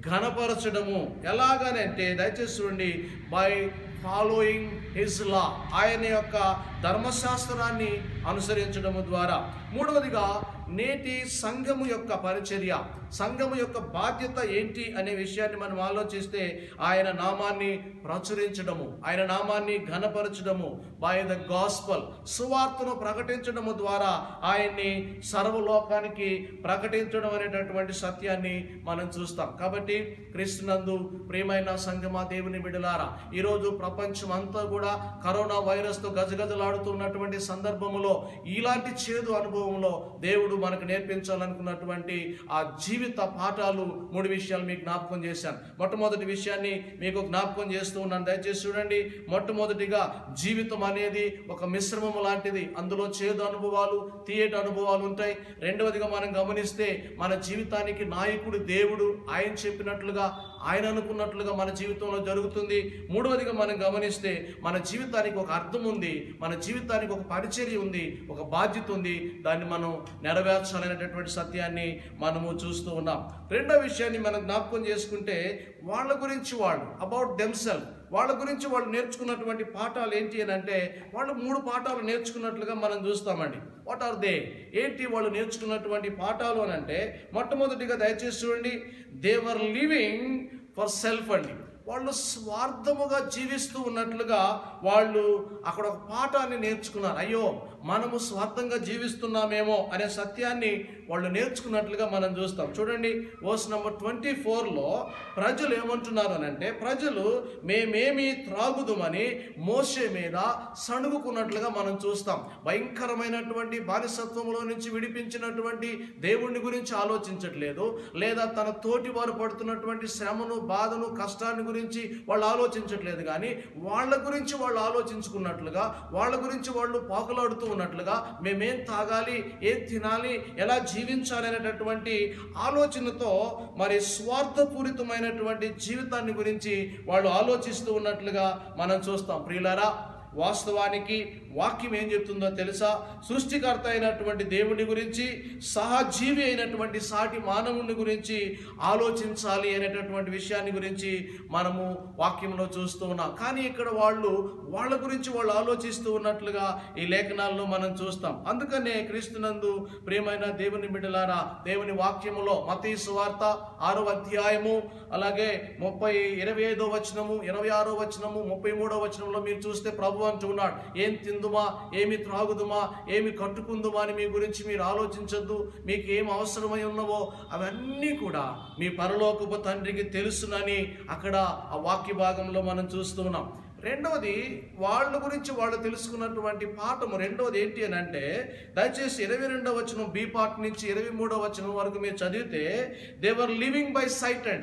ఘనపరచడము ఎలాగనంటే దయచేసి చూడండి బై ఫాలోయింగ్ హిజ్ లా ఆయన యొక్క ధర్మశాస్త్రాన్ని అనుసరించడము ద్వారా మూడవదిగా నేటి సంఘము యొక్క పరిచర్య సంఘము యొక్క బాధ్యత ఏంటి అనే విషయాన్ని మనం ఆలోచిస్తే ఆయన నామాన్ని ప్రచురించడము ఆయన నామాన్ని ఘనపరచడము బై ద గాస్పల్ సువార్తను ప్రకటించడము ద్వారా ఆయన్ని సర్వలోకానికి ప్రకటించడం అనేటటువంటి సత్యాన్ని మనం చూస్తాం కాబట్టి క్రీస్తునందు ప్రియమైన సంగమా దేవుని బిడలారా ఈరోజు ప్రపంచం అంతా కూడా కరోనా వైరస్తో గజగజలాడుతున్నటువంటి సందర్భంలో ఇలాంటి చేదు అనుభవంలో దేవుడు మనకు నేర్పించాలనుకున్నటువంటి ఆ జీవిత పాఠాలు మూడు విషయాలు మీకు జ్ఞాపకం చేశాను మొట్టమొదటి విషయాన్ని మీకు జ్ఞాపకం చేస్తూ ఉన్నాను దయచేసి చూడండి మొట్టమొదటిగా జీవితం అనేది ఒక మిశ్రమము లాంటిది అందులో చేదు అనుభవాలు తీయటి అనుభవాలు ఉంటాయి రెండవదిగా మనం గమనిస్తే మన జీవితానికి నాయకుడు దేవుడు ఆయన చెప్పినట్లుగా ఆయన అనుకున్నట్లుగా మన జీవితంలో జరుగుతుంది మూడవదిగా మనం గమనిస్తే మన జీవితానికి ఒక అర్థం ఉంది మన జీవితానికి ఒక పరిచర్య ఉంది ఒక బాధ్యత ఉంది దాన్ని మనం నెరవేర్చాలనేటటువంటి సత్యాన్ని మనము చూస్తూ ఉన్నాం రెండో విషయాన్ని మనం జ్ఞాపకం చేసుకుంటే వాళ్ళ గురించి వాళ్ళు అబౌట్ దెమ్సెల్ఫ్ వాళ్ళ గురించి వాళ్ళు నేర్చుకున్నటువంటి పాఠాలు ఏంటి అని అంటే వాళ్ళు మూడు పాఠాలు నేర్చుకున్నట్లుగా మనం చూస్తామండి వాట్ ఆర్ దే ఏంటి వాళ్ళు నేర్చుకున్నటువంటి పాఠాలు అని అంటే మొట్టమొదటిగా దయచేసి చూడండి దేవర్ లివింగ్ ఫర్ సెల్ఫ్ అండి వాళ్ళు స్వార్థముగా జీవిస్తూ ఉన్నట్లుగా వాళ్ళు అక్కడ ఒక పాఠాన్ని నేర్చుకున్నారు అయ్యో మనము స్వార్థంగా జీవిస్తున్నామేమో అనే సత్యాన్ని వాళ్ళు నేర్చుకున్నట్లుగా మనం చూస్తాం చూడండి వర్స్ నెంబర్ ట్వంటీ ఫోర్లో ప్రజలు ఏమంటున్నారు అని అంటే ప్రజలు మేమేమి త్రాగుదుమని మోసే మీద సణుగుకున్నట్లుగా మనం చూస్తాం భయంకరమైనటువంటి బానిసత్వంలో నుంచి విడిపించినటువంటి దేవుణ్ణి గురించి ఆలోచించట్లేదు లేదా తన తోటి వారు పడుతున్నటువంటి శ్రమను బాధను కష్టాన్ని గురించి వాళ్ళు ఆలోచించట్లేదు కానీ వాళ్ళ గురించి వాళ్ళు ఆలోచించుకున్నట్లుగా వాళ్ళ గురించి వాళ్ళు పాకులాడుతూ ఉన్నట్లుగా మేమేం తాగాలి ఏం తినాలి ఎలా జీవించాలి అనేటటువంటి ఆలోచనతో మరి స్వార్థపూరితమైనటువంటి జీవితాన్ని గురించి వాళ్ళు ఆలోచిస్తూ ఉన్నట్లుగా మనం చూస్తాం ప్రియులారా వాస్తవానికి వాక్యం ఏం చెప్తుందో తెలుసా సృష్టికర్త అయినటువంటి దేవుడి గురించి సహజీవి అయినటువంటి సాటి మానవుని గురించి ఆలోచించాలి అనేటటువంటి విషయాన్ని గురించి మనము వాక్యంలో చూస్తూ ఉన్నాం కానీ ఇక్కడ వాళ్ళు వాళ్ళ గురించి వాళ్ళు ఆలోచిస్తూ ఉన్నట్లుగా ఈ లేఖనాల్లో మనం చూస్తాం అందుకనే క్రీస్తునందు ప్రియమైన దేవుని బిడ్డలారా దేవుని వాక్యములో మతీ సువార్త ఆరో అధ్యాయము అలాగే ముప్పై ఇరవై ఐదో వచనము ఇరవై ఆరో వచనము ముప్పై మూడో వచనంలో మీరు చూస్తే ప్రభు అంటున్నాడు ఏం తిందుమా ఏమి త్రాగుదుమా ఏమి కట్టుకుందుమా అని మీ గురించి మీరు ఆలోచించొద్దు మీకు ఏం అవసరమై ఉన్నవో అవన్నీ కూడా మీ పరలోకపు తండ్రికి తెలుసునని అక్కడ ఆ వాక్య భాగంలో మనం చూస్తూ ఉన్నాం రెండవది వాళ్ళ గురించి వాళ్ళు తెలుసుకున్నటువంటి పాఠము రెండవది ఏంటి అని అంటే దయచేసి ఇరవై రెండవ వచనం బి పార్ట్ నుంచి ఇరవై మూడవ వచనం వరకు మీరు చదివితే దేవర్ లివింగ్ బై సైట్ అండి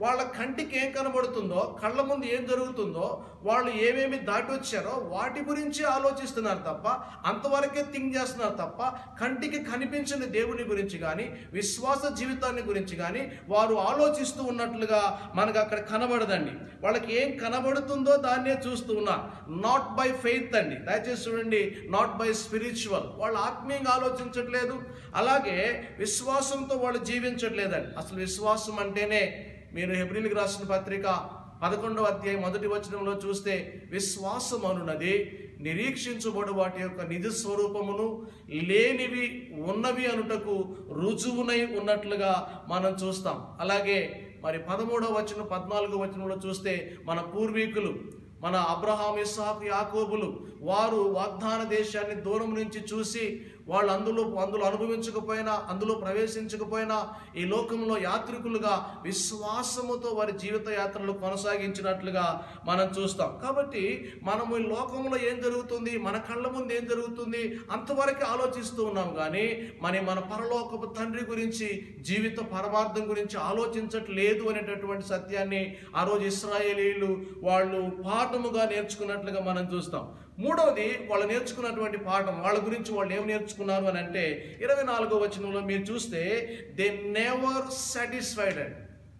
వాళ్ళ కంటికి ఏం కనబడుతుందో కళ్ళ ముందు ఏం జరుగుతుందో వాళ్ళు ఏమేమి దాటి వచ్చారో వాటి గురించి ఆలోచిస్తున్నారు తప్ప అంతవరకే థింక్ చేస్తున్నారు తప్ప కంటికి కనిపించని దేవుని గురించి కానీ విశ్వాస జీవితాన్ని గురించి కానీ వారు ఆలోచిస్తూ ఉన్నట్లుగా మనకు అక్కడ కనబడదండి వాళ్ళకి ఏం కనబడుతుందో దాన్నే చూస్తూ ఉన్నారు నాట్ బై ఫెయిత్ అండి దయచేసి చూడండి నాట్ బై స్పిరిచువల్ వాళ్ళు ఆత్మీయంగా ఆలోచించట్లేదు అలాగే విశ్వాసంతో వాళ్ళు జీవించట్లేదండి అసలు విశ్వాసం అంటేనే మీరు హెబ్రిల్కి రాసిన పత్రిక పదకొండవ అధ్యాయం మొదటి వచనంలో చూస్తే విశ్వాసం అనున్నది నిరీక్షించబడు వాటి యొక్క నిజ స్వరూపమును లేనివి ఉన్నవి అనుటకు రుజువునై ఉన్నట్లుగా మనం చూస్తాం అలాగే మరి పదమూడవ వచనం పద్నాలుగో వచనంలో చూస్తే మన పూర్వీకులు మన అబ్రహాం ఇస్సాకు యాకోబులు వారు వాగ్దాన దేశాన్ని దూరం నుంచి చూసి వాళ్ళు అందులో అందులో అనుభవించకపోయినా అందులో ప్రవేశించకపోయినా ఈ లోకంలో యాత్రికులుగా విశ్వాసముతో వారి జీవిత యాత్రలు కొనసాగించినట్లుగా మనం చూస్తాం కాబట్టి మనము ఈ లోకంలో ఏం జరుగుతుంది మన కళ్ళ ముందు ఏం జరుగుతుంది అంతవరకు ఆలోచిస్తూ ఉన్నాం కానీ మరి మన పరలోకపు తండ్రి గురించి జీవిత పరమార్థం గురించి ఆలోచించట్లేదు అనేటటువంటి సత్యాన్ని ఆ రోజు ఇస్రాయేలీలు వాళ్ళు పాఠముగా నేర్చుకున్నట్లుగా మనం చూస్తాం మూడవది వాళ్ళు నేర్చుకున్నటువంటి పాఠం వాళ్ళ గురించి వాళ్ళు ఏం నేర్చుకున్నారు అని అంటే ఇరవై నాలుగో వచనంలో మీరు చూస్తే దే నెవర్ సాటిస్ఫైడ్ అండ్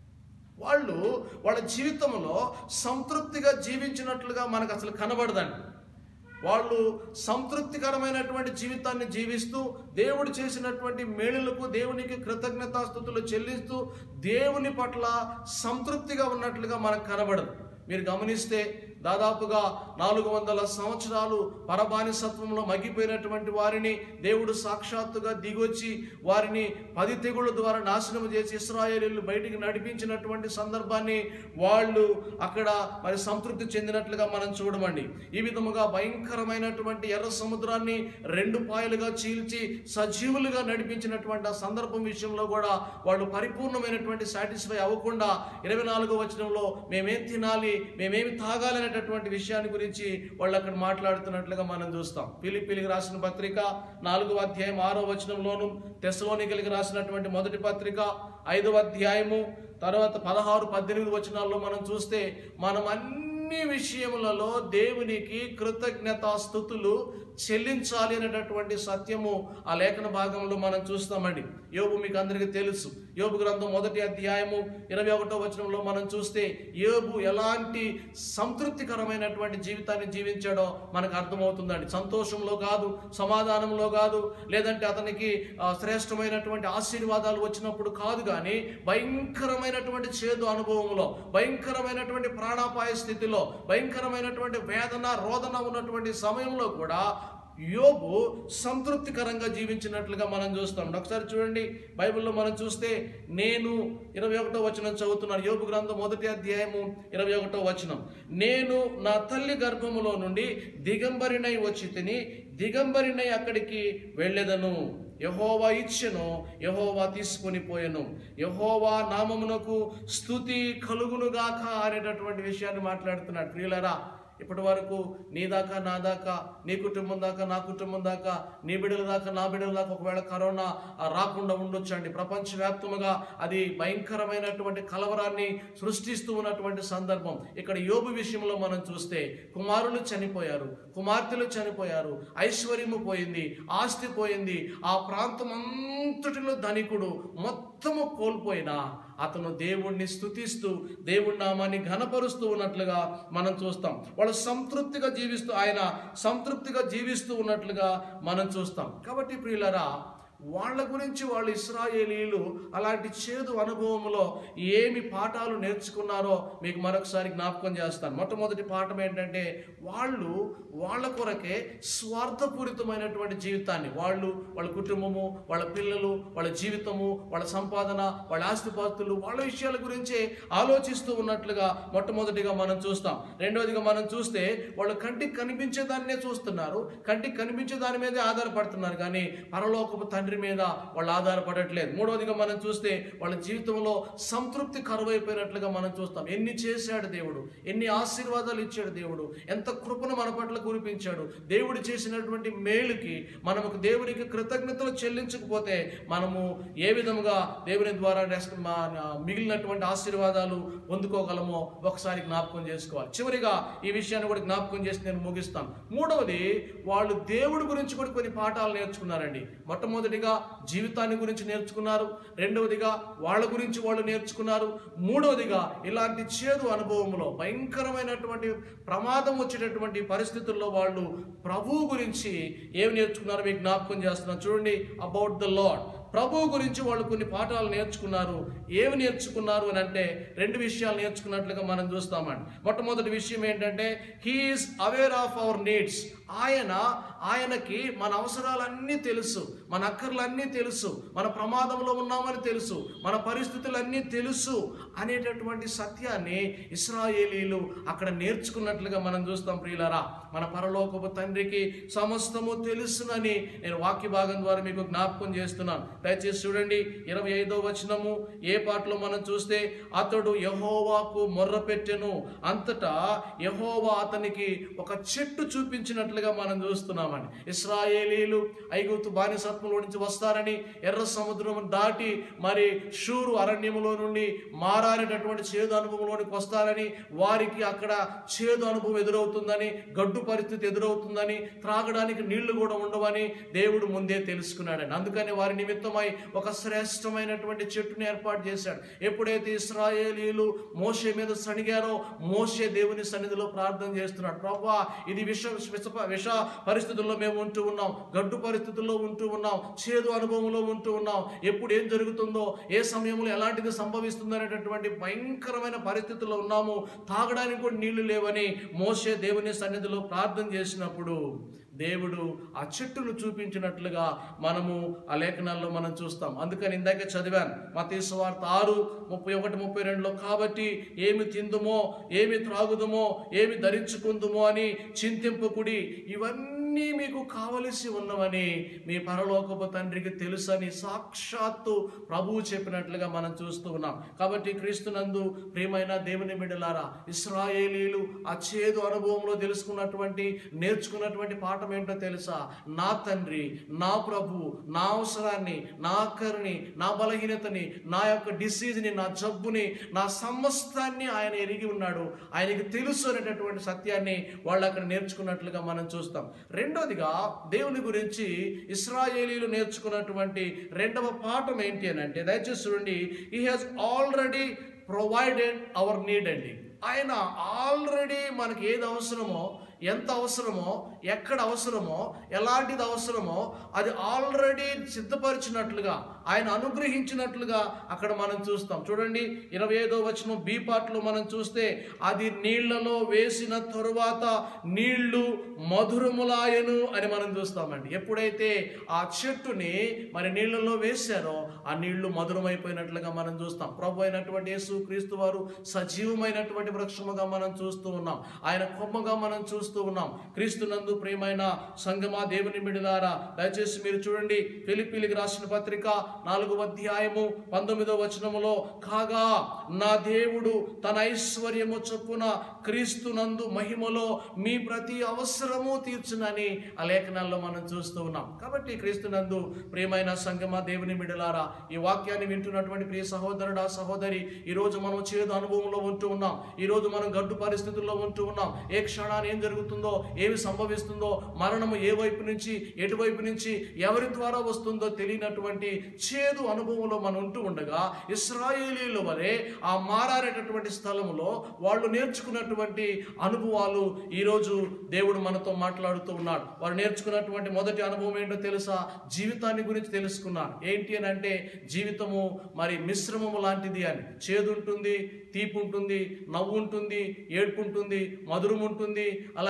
వాళ్ళు వాళ్ళ జీవితంలో సంతృప్తిగా జీవించినట్లుగా మనకు అసలు కనబడదండి వాళ్ళు సంతృప్తికరమైనటువంటి జీవితాన్ని జీవిస్తూ దేవుడు చేసినటువంటి మేలులకు దేవునికి కృతజ్ఞతాస్థుతులు చెల్లిస్తూ దేవుని పట్ల సంతృప్తిగా ఉన్నట్లుగా మనకు కనబడదు మీరు గమనిస్తే దాదాపుగా నాలుగు వందల సంవత్సరాలు పరబానిసత్వంలో మగ్గిపోయినటువంటి వారిని దేవుడు సాక్షాత్తుగా దిగొచ్చి వారిని పది తెగుళ్ళ ద్వారా నాశనం చేసి ఇస్రాయేలీలు బయటికి నడిపించినటువంటి సందర్భాన్ని వాళ్ళు అక్కడ మరి సంతృప్తి చెందినట్లుగా మనం చూడమండి ఈ విధముగా భయంకరమైనటువంటి ఎర్ర సముద్రాన్ని రెండు పాయలుగా చీల్చి సజీవులుగా నడిపించినటువంటి ఆ సందర్భం విషయంలో కూడా వాళ్ళు పరిపూర్ణమైనటువంటి సాటిస్ఫై అవ్వకుండా ఇరవై నాలుగో వచనంలో మేమేం తినాలి మేమేమి తాగాలి అనేటటువంటి విషయాన్ని గురించి వాళ్ళు అక్కడ మాట్లాడుతున్నట్లుగా మనం చూస్తాం పిలిపిలికి రాసిన పత్రిక నాలుగవ అధ్యాయం ఆరో వచనంలోను తెసలోనికలికి రాసినటువంటి మొదటి పత్రిక ఐదవ అధ్యాయము తర్వాత పదహారు పద్దెనిమిది వచనాల్లో మనం చూస్తే మనం అన్ని విషయములలో దేవునికి కృతజ్ఞతాస్థుతులు చెల్లించాలి అనేటటువంటి సత్యము ఆ లేఖన భాగంలో మనం చూస్తామండి యోబు మీకు అందరికీ తెలుసు యోబు గ్రంథం మొదటి అధ్యాయము ఇరవై ఒకటో వచనంలో మనం చూస్తే యోబు ఎలాంటి సంతృప్తికరమైనటువంటి జీవితాన్ని జీవించాడో మనకు అర్థమవుతుందండి సంతోషంలో కాదు సమాధానంలో కాదు లేదంటే అతనికి ఆ, శ్రేష్టమైనటువంటి ఆశీర్వాదాలు వచ్చినప్పుడు కాదు కానీ భయంకరమైనటువంటి చేదు అనుభవంలో భయంకరమైనటువంటి ప్రాణాపాయ స్థితిలో భయంకరమైనటువంటి వేదన రోదన ఉన్నటువంటి సమయంలో కూడా యోబు సంతృప్తికరంగా జీవించినట్లుగా మనం చూస్తాం ఒకసారి చూడండి బైబిల్లో మనం చూస్తే నేను ఇరవై ఒకటో వచనం చదువుతున్నాను యోబు గ్రంథం మొదటి అధ్యాయము ఇరవై ఒకటో వచనం నేను నా తల్లి గర్భములో నుండి దిగంబరినై వచ్చి తిని దిగంబరినై అక్కడికి వెళ్ళేదను యహోవా ఇచ్చెను యహోవా తీసుకొని పోయెను యహోవా నామమునకు స్థుతి కలుగునుగాక అనేటటువంటి విషయాన్ని మాట్లాడుతున్నాడు ప్రియులరా ఇప్పటి వరకు నీ దాకా నా దాకా నీ కుటుంబం దాకా నా కుటుంబం దాకా నీ బిడ్డల దాకా నా బిడ్డల దాకా ఒకవేళ కరోనా ఆ, రాకుండా ఉండొచ్చు అండి ప్రపంచవ్యాప్తముగా అది భయంకరమైనటువంటి కలవరాన్ని సృష్టిస్తూ ఉన్నటువంటి సందర్భం ఇక్కడ యోబు విషయంలో మనం చూస్తే కుమారులు చనిపోయారు కుమార్తెలు చనిపోయారు ఐశ్వర్యము పోయింది ఆస్తి పోయింది ఆ ప్రాంతం అంతటిలో ధనికుడు మొత్తము కోల్పోయినా అతను దేవుణ్ణి స్తుతిస్తూ దేవుడి నామాన్ని ఘనపరుస్తూ ఉన్నట్లుగా మనం చూస్తాం వాళ్ళు సంతృప్తిగా జీవిస్తూ ఆయన సంతృప్తిగా జీవిస్తూ ఉన్నట్లుగా మనం చూస్తాం కాబట్టి ప్రియులరా వాళ్ళ గురించి వాళ్ళు ఇస్రాయేలీలు అలాంటి చేదు అనుభవంలో ఏమి పాఠాలు నేర్చుకున్నారో మీకు మరొకసారి జ్ఞాపకం చేస్తాను మొట్టమొదటి పాఠం ఏంటంటే వాళ్ళు వాళ్ళ కొరకే స్వార్థపూరితమైనటువంటి జీవితాన్ని వాళ్ళు వాళ్ళ కుటుంబము వాళ్ళ పిల్లలు వాళ్ళ జీవితము వాళ్ళ సంపాదన వాళ్ళ ఆస్తిపాస్తులు వాళ్ళ విషయాల గురించే ఆలోచిస్తూ ఉన్నట్లుగా మొట్టమొదటిగా మనం చూస్తాం రెండవదిగా మనం చూస్తే వాళ్ళు కంటికి కనిపించే దాన్నే చూస్తున్నారు కంటికి కనిపించే దాని మీదే ఆధారపడుతున్నారు కానీ పరలోకపు తండ్రి తండ్రి మీద వాళ్ళు ఆధారపడట్లేదు మూడవదిగా మనం చూస్తే వాళ్ళ జీవితంలో సంతృప్తి కరువైపోయినట్లుగా మనం చూస్తాం ఎన్ని చేశాడు దేవుడు ఎన్ని ఆశీర్వాదాలు ఇచ్చాడు దేవుడు ఎంత కృపను మన పట్ల కురిపించాడు దేవుడు చేసినటువంటి మేలుకి మనకు దేవునికి కృతజ్ఞతలు చెల్లించకపోతే మనము ఏ విధముగా దేవుని ద్వారా రెస్ట్ మా మిగిలినటువంటి ఆశీర్వాదాలు పొందుకోగలమో ఒకసారి జ్ఞాపకం చేసుకోవాలి చివరిగా ఈ విషయాన్ని కూడా జ్ఞాపకం చేసి నేను ముగిస్తాను మూడవది వాళ్ళు దేవుడి గురించి కూడా కొన్ని పాఠాలు నేర్చుకున్నారండి మొట్టమొదటిగా జీవితాన్ని గురించి నేర్చుకున్నారు రెండవదిగా వాళ్ళ గురించి వాళ్ళు నేర్చుకున్నారు మూడవదిగా ఇలాంటి చేదు అనుభవంలో భయంకరమైనటువంటి ప్రమాదం వచ్చేటటువంటి పరిస్థితుల్లో వాళ్ళు ప్రభువు గురించి ఏమి నేర్చుకున్నారో మీకు జ్ఞాపకం చేస్తున్నాను చూడండి అబౌట్ ద లాడ్ ప్రభువు గురించి వాళ్ళు కొన్ని పాఠాలు నేర్చుకున్నారు ఏమి నేర్చుకున్నారు అని అంటే రెండు విషయాలు నేర్చుకున్నట్లుగా మనం చూస్తామండి మొట్టమొదటి విషయం ఏంటంటే he's aware of our needs ఆయన ఆయనకి మన అవసరాలన్నీ తెలుసు మన అక్కర్లన్నీ తెలుసు మన ప్రమాదంలో ఉన్నామని తెలుసు మన పరిస్థితులన్నీ తెలుసు అనేటటువంటి సత్యాన్ని ఇస్రాయేలీలు అక్కడ నేర్చుకున్నట్లుగా మనం చూస్తాం ప్రియులరా మన పరలోకపు తండ్రికి సమస్తము తెలుసునని నేను వాక్య భాగం ద్వారా మీకు జ్ఞాపకం చేస్తున్నాను దయచేసి చూడండి ఇరవై ఐదో వచనము ఏ పాటలో మనం చూస్తే అతడు యహోవాకు మొర్ర పెట్టెను అంతటా యహోవా అతనికి ఒక చెట్టు చూపించినట్లుగా మనం చూస్తున్నామండి ఇస్రాయేలీలు ఐగుప్తు బానిసత్వంలో నుంచి వస్తారని ఎర్ర సముద్రం దాటి మరి షూరు అరణ్యములో నుండి మారానేటటువంటి చేదు అనుభవంలోనికి వస్తారని వారికి అక్కడ చేదు అనుభవం ఎదురవుతుందని గడ్డు పరిస్థితి ఎదురవుతుందని త్రాగడానికి నీళ్లు కూడా ఉండవని దేవుడు ముందే తెలుసుకున్నాడండి అందుకని వారి నిమిత్తమై ఒక శ్రేష్టమైనటువంటి చెట్టుని ఏర్పాటు చేశాడు ఎప్పుడైతే ఇస్రాయేలీలు మోషే మీద సణిగారో మోషే దేవుని సన్నిధిలో ప్రార్థన చేస్తున్నాడు ప్రభా ఇది విష విష విష పరిస్థితుల్లో మేము ఉంటూ ఉన్నాం గడ్డు పరిస్థితుల్లో ఉంటూ ఉన్నాం చేదు అనుభవంలో ఉంటూ ఉన్నాం ఎప్పుడు ఏం జరుగుతుందో ఏ సమయంలో ఎలాంటిది సంభవిస్తుందో అనేటటువంటి భయంకరమైన పరిస్థితుల్లో ఉన్నాము తాగడానికి కూడా నీళ్లు లేవని మోషే దేవుని సన్నిధిలో ప్రార్థన చేసినప్పుడు దేవుడు ఆ చెట్టును చూపించినట్లుగా మనము ఆ లేఖనాల్లో మనం చూస్తాం అందుకని ఇందాక చదివాను మతీసు వార్త ఆరు ముప్పై ఒకటి ముప్పై రెండులో కాబట్టి ఏమి తిందుమో ఏమి త్రాగుదుమో ఏమి ధరించుకుందుమో అని చింతింపకుడి ఇవన్నీ మీకు కావలసి ఉన్నవని మీ పరలోకపు తండ్రికి తెలుసని సాక్షాత్తు ప్రభువు చెప్పినట్లుగా మనం చూస్తూ ఉన్నాం కాబట్టి క్రీస్తునందు ప్రియమైన దేవుని బిడ్డలారా ఇస్రాయేలీలు ఆ చేదు అనుభవంలో తెలుసుకున్నటువంటి నేర్చుకున్నటువంటి పాఠం ఏంటో తెలుసా నా తండ్రి నా ప్రభు నా అవసరాన్ని నా అక్కరిని నా బలహీనతని నా యొక్క డిసీజ్ని నా జబ్బుని నా సమస్తాన్ని ఆయన ఎరిగి ఉన్నాడు ఆయనకి తెలుసు అనేటటువంటి సత్యాన్ని వాళ్ళు అక్కడ నేర్చుకున్నట్లుగా మనం చూస్తాం రెండోదిగా దేవుని గురించి ఇస్రాయేలీలు నేర్చుకున్నటువంటి రెండవ పాఠం ఏంటి అని అంటే దయచేసి చూడండి ఈ has already provided our need అండి ఆయన ఆల్రెడీ మనకి ఏది అవసరమో ఎంత అవసరమో ఎక్కడ అవసరమో ఎలాంటిది అవసరమో అది ఆల్రెడీ సిద్ధపరిచినట్లుగా ఆయన అనుగ్రహించినట్లుగా అక్కడ మనం చూస్తాం చూడండి ఇరవై ఐదో వచనం బి పాటలో మనం చూస్తే అది నీళ్లలో వేసిన తరువాత నీళ్లు మధురములాయను అని మనం చూస్తామండి ఎప్పుడైతే ఆ చెట్టుని మరి నీళ్లలో వేశారో ఆ నీళ్లు మధురమైపోయినట్లుగా మనం చూస్తాం ప్రభు అయినటువంటి యేసు క్రీస్తు వారు సజీవమైనటువంటి వృక్షముగా మనం చూస్తూ ఉన్నాం ఆయన కొమ్మగా మనం చూస్తూ ఉన్నాం క్రీస్తునందు ప్రియమైన సంగమా దేవుని బిడ్డలారా దయచేసి మీరు చూడండి ఫిలిపిలికి రాసిన పత్రిక నాలుగవ అధ్యాయము పంతొమ్మిదవ వచనములో కాగా నా దేవుడు తన ఐశ్వర్యము చొప్పున క్రీస్తునందు మహిమలో మీ ప్రతి అవసరము తీర్చునని ఆ లేఖనాల్లో మనం చూస్తూ ఉన్నాం కాబట్టి క్రీస్తునందు ప్రియమైన సంగమ దేవుని బిడ్డలారా ఈ వాక్యాన్ని వింటున్నటువంటి ప్రియ సహోదరుడా సహోదరి ఈ రోజు మనం చేదు అనుభవంలో ఉంటూ ఉన్నాం ఈ రోజు మనం గడ్డు పరిస్థితుల్లో ఉంటూ ఉన్నాం ఏ క్షణాన్ని ఏం జరుగుతుందో ఏమి సంభవిస్తుందో మరణము ఏ వైపు నుంచి ఎటువైపు నుంచి ఎవరి ద్వారా వస్తుందో తెలియనటువంటి చేదు అనుభవంలో మనం ఉంటూ ఉండగా ఇస్రాయేలీల వలె ఆ మారారేటటువంటి స్థలంలో వాళ్ళు నేర్చుకున్నటువంటి అనుభవాలు ఈరోజు దేవుడు మనతో మాట్లాడుతూ ఉన్నాడు వారు నేర్చుకున్నటువంటి మొదటి అనుభవం ఏంటో తెలుసా జీవితాన్ని గురించి తెలుసుకున్నారు ఏంటి అని అంటే జీవితము మరి మిశ్రమము లాంటిది అని చేదు ఉంటుంది తీపి ఉంటుంది నవ్వు ఉంటుంది ఏడుపు ఉంటుంది మధురం ఉంటుంది అలాగే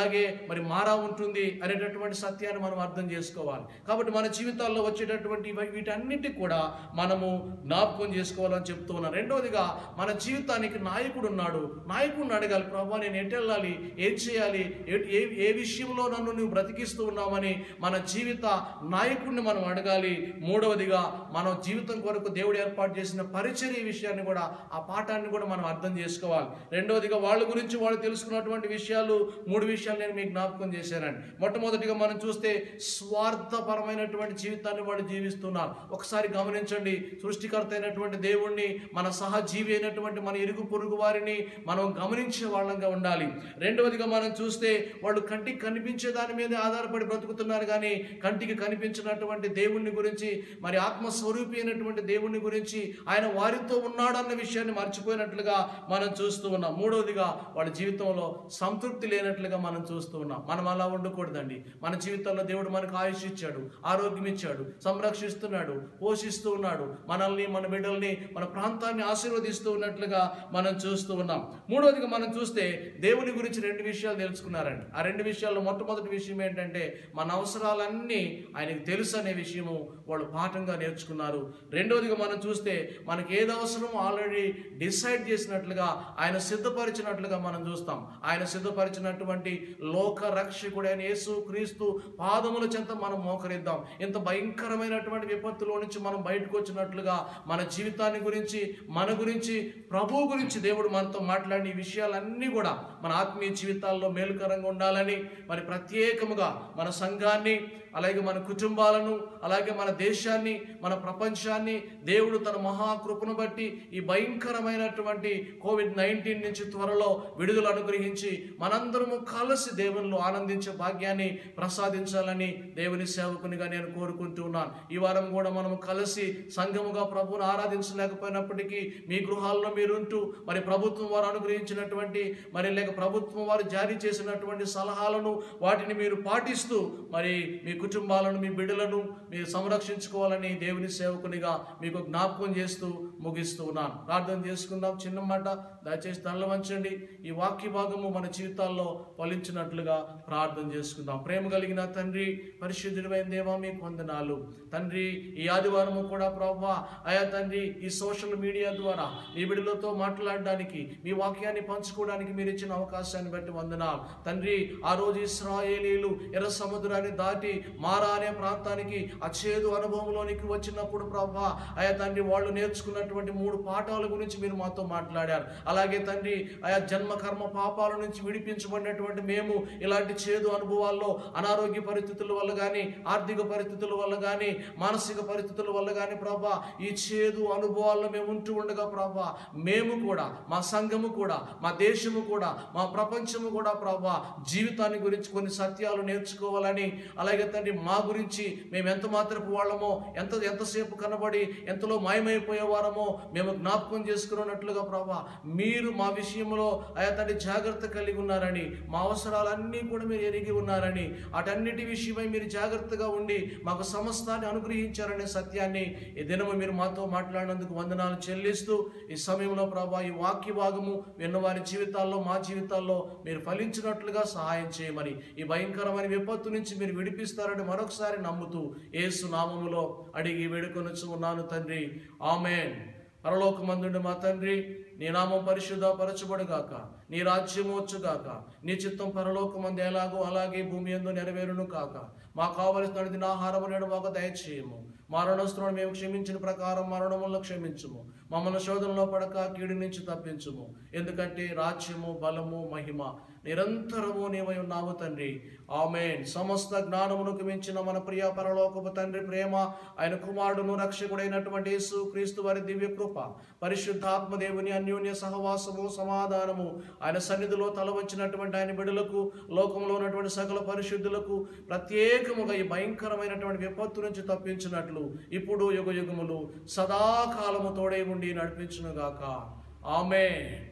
అలాగే మరి మారా ఉంటుంది అనేటటువంటి సత్యాన్ని మనం అర్థం చేసుకోవాలి కాబట్టి మన జీవితాల్లో వచ్చేటటువంటి ఇవి- వీటన్నిటికి కూడా మనము జ్ఞాపకం చేసుకోవాలని చెప్తూ ఉన్నాను రెండవదిగా మన జీవితానికి నాయకుడు ఉన్నాడు నాయకుడిని అడగాలి ప్రభా నేను ఎటు వెళ్ళాలి ఏం చేయాలి ఏ- ఏ ఏ విషయంలో నన్ను నువ్వు బ్రతికిస్తూ ఉన్నామని మన జీవిత నాయకుడిని మనం అడగాలి మూడవదిగా మన జీవితం కొరకు దేవుడు ఏర్పాటు చేసిన పరిచర్య విషయాన్ని కూడా ఆ పాఠాన్ని కూడా మనం అర్థం చేసుకోవాలి రెండవదిగా వాళ్ళ గురించి వాళ్ళు తెలుసుకున్నటువంటి విషయాలు మూడు విషయాలు నేను మీకు జ్ఞాపకం చేశానండి మొట్టమొదటిగా మనం చూస్తే స్వార్థపరమైనటువంటి జీవితాన్ని వాళ్ళు జీవిస్తున్నారు ఒకసారి గమనించండి సృష్టికర్త అయినటువంటి దేవుణ్ణి మన సహజీవి అయినటువంటి మన ఇరుగు పొరుగు వారిని మనం గమనించే వాళ్ళంగా ఉండాలి రెండవదిగా మనం చూస్తే వాళ్ళు కంటికి కనిపించే దాని మీద ఆధారపడి బ్రతుకుతున్నారు కానీ కంటికి కనిపించినటువంటి దేవుణ్ణి గురించి మరి ఆత్మస్వరూపి అయినటువంటి దేవుణ్ణి గురించి ఆయన వారితో ఉన్నాడన్న విషయాన్ని మర్చిపోయినట్లుగా మనం చూస్తూ ఉన్నాం మూడవదిగా వాళ్ళ జీవితంలో సంతృప్తి లేనట్లుగా మనం చూస్తూ ఉన్నాం మనం అలా ఉండకూడదండి మన జీవితంలో దేవుడు మనకు ఆయుష్ ఇచ్చాడు ఆరోగ్యం ఇచ్చాడు సంరక్షిస్తున్నాడు పోషిస్తూ ఉన్నాడు మనల్ని మన బిడ్డల్ని మన ప్రాంతాన్ని ఆశీర్వదిస్తూ ఉన్నట్లుగా మనం చూస్తూ ఉన్నాం మూడవదిగా మనం చూస్తే దేవుని గురించి రెండు విషయాలు తెలుసుకున్నారండి ఆ రెండు విషయాల్లో మొట్టమొదటి విషయం ఏంటంటే మన అవసరాలన్నీ ఆయనకు తెలుసు అనే విషయము వాళ్ళు పాఠంగా నేర్చుకున్నారు రెండవదిగా మనం చూస్తే మనకి ఏది అవసరమో ఆల్రెడీ డిసైడ్ చేసినట్లుగా ఆయన సిద్ధపరిచినట్లుగా మనం చూస్తాం ఆయన సిద్ధపరిచినటువంటి లోక రక్షకుడైన యేసు క్రీస్తు పాదముల చెంత మనం మోకరిద్దాం ఇంత భయంకరమైనటువంటి విపత్తులో నుంచి మనం బయటకు వచ్చినట్లుగా మన జీవితాన్ని గురించి మన గురించి ప్రభు గురించి దేవుడు మనతో మాట్లాడిన ఈ విషయాలన్నీ కూడా మన ఆత్మీయ జీవితాల్లో మేలుకరంగా ఉండాలని మరి ప్రత్యేకముగా మన సంఘాన్ని అలాగే మన కుటుంబాలను అలాగే మన దేశాన్ని మన ప్రపంచాన్ని దేవుడు తన మహాకృపను బట్టి ఈ భయంకరమైనటువంటి కోవిడ్ నైన్టీన్ నుంచి త్వరలో విడుదల అనుగ్రహించి మనందరము కలిసి దేవునిలో ఆనందించే భాగ్యాన్ని ప్రసాదించాలని దేవుని సేవకునిగా నేను కోరుకుంటూ ఉన్నాను ఈ వారం కూడా మనము కలిసి సంఘముగా ప్రభువును ఆరాధించలేకపోయినప్పటికీ మీ గృహాల్లో మీరుంటూ మరి ప్రభుత్వం వారు అనుగ్రహించినటువంటి మరి లేక ప్రభుత్వం వారు జారీ చేసినటువంటి సలహాలను వాటిని మీరు పాటిస్తూ మరి మీ కుటుంబాలను మీ బిడ్డలను మీరు సంరక్షించుకోవాలని దేవుని సేవకునిగా మీకు జ్ఞాపకం చేస్తూ ముగిస్తూ ఉన్నాను ప్రార్థన చేసుకుందాం చిన్న మాట దయచేసి తల్ల వంచండి ఈ వాక్య భాగము మన జీవితాల్లో ఫలించినట్లుగా ప్రార్థన చేసుకుందాం ప్రేమ కలిగిన తండ్రి పరిశుద్ధుడైన దేవా మీకు వందనాలు తండ్రి ఈ ఆదివారము కూడా ప్రభా అయా తండ్రి ఈ సోషల్ మీడియా ద్వారా మీ బిడ్డలతో మాట్లాడడానికి మీ వాక్యాన్ని పంచుకోవడానికి మీరు ఇచ్చిన అవకాశాన్ని బట్టి వందనాలు తండ్రి ఆ రోజు ఇస్రాయేలీలు ఎర్ర సముద్రాన్ని దాటి మారా అనే ప్రాంతానికి ఆ చేదు అనుభవంలోనికి వచ్చినప్పుడు ప్రభా అయా తండ్రి వాళ్ళు నేర్చుకున్నటువంటి మూడు పాఠాల గురించి మీరు మాతో మాట్లాడారు అలాగే తండ్రి ఆయా జన్మ కర్మ పాపాల నుంచి విడిపించబడినటువంటి మేము ఇలాంటి చేదు అనుభవాల్లో అనారోగ్య పరిస్థితుల వల్ల కానీ ఆర్థిక పరిస్థితుల వల్ల కానీ మానసిక పరిస్థితుల వల్ల కానీ ప్రభా ఈ చేదు అనుభవాల్లో మేము ఉంటూ ఉండగా ప్రభా మేము కూడా మా సంఘము కూడా మా దేశము కూడా మా ప్రపంచము కూడా ప్రభా జీవితాన్ని గురించి కొన్ని సత్యాలు నేర్చుకోవాలని అలాగే తండ్రి మా గురించి మేము ఎంత మాత్రపు వాళ్ళమో ఎంత ఎంతసేపు కనబడి ఎంతలో మాయమైపోయేవారమో మేము జ్ఞాపకం చేసుకున్నట్లుగా ప్రభా మీరు మా విషయంలో ఆయా తండ్రి జాగ్రత్త కలిగి ఉన్నారని మా అవసరాలన్నీ కూడా మీరు ఎరిగి ఉన్నారని అటన్నిటి విషయమై మీరు జాగ్రత్తగా ఉండి మాకు సమస్తాన్ని అనుగ్రహించారనే సత్యాన్ని ఈ దినము మీరు మాతో మాట్లాడినందుకు వందనాలు చెల్లిస్తూ ఈ సమయంలో ప్రభా ఈ వాక్య భాగము విన్న వారి జీవితాల్లో మా జీవితాల్లో మీరు ఫలించినట్లుగా సహాయం చేయమని ఈ భయంకరమైన విపత్తు నుంచి మీరు విడిపిస్తారని మరొకసారి నమ్ముతూ ఏసు నామములో అడిగి వేడుకొనొచ్చు ఉన్నాను తండ్రి ఆమెన్ పరలోకమందుండి మా తండ్రి నీ నామం పరిశుద్ధ పరచుబడుగాక నీ రాజ్యము వచ్చుగాక నీ చిత్తం పరలోకమంది ఎలాగో అలాగే భూమి ఎందు నెరవేరును కాక మా కావలసిన దిన ఆహారము నేడు మాకు దయచేయము మరణస్తులను మేము క్షమించిన ప్రకారం మరణములను క్షమించుము మమ్మల్ని శోధనలో పడక కీడి నుంచి తప్పించుము ఎందుకంటే రాజ్యము బలము మహిమ నిరంతరము నీవై ఉన్నావు తండ్రి ఆమెన్ సమస్త జ్ఞానమునకు మించిన మన ప్రియ పరలోకపు తండ్రి ప్రేమ ఆయన కుమారుడును రక్షకుడైనటువంటి యేసు క్రీస్తు వారి దివ్య కృప పరిశుద్ధాత్మ దేవుని అన్యోన్య సహవాసము సమాధానము ఆయన సన్నిధిలో తల వంచినటువంటి ఆయన బిడులకు లోకంలో ఉన్నటువంటి సకల పరిశుద్ధులకు ప్రత్యేకముగా ఈ భయంకరమైనటువంటి విపత్తు నుంచి తప్పించినట్లు ఇప్పుడు యుగ యుగములు సదాకాలము తోడై ఉండి నడిపించునుగాక ఆమె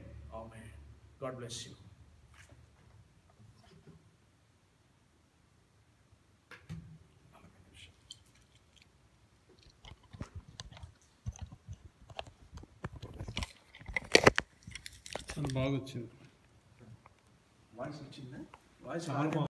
ఆమె గాడ్ బ్లెస్ యూ అది బాగా వచ్చింది వాయిస్ వచ్చిందా వాయిస్ చాలా బాగుంది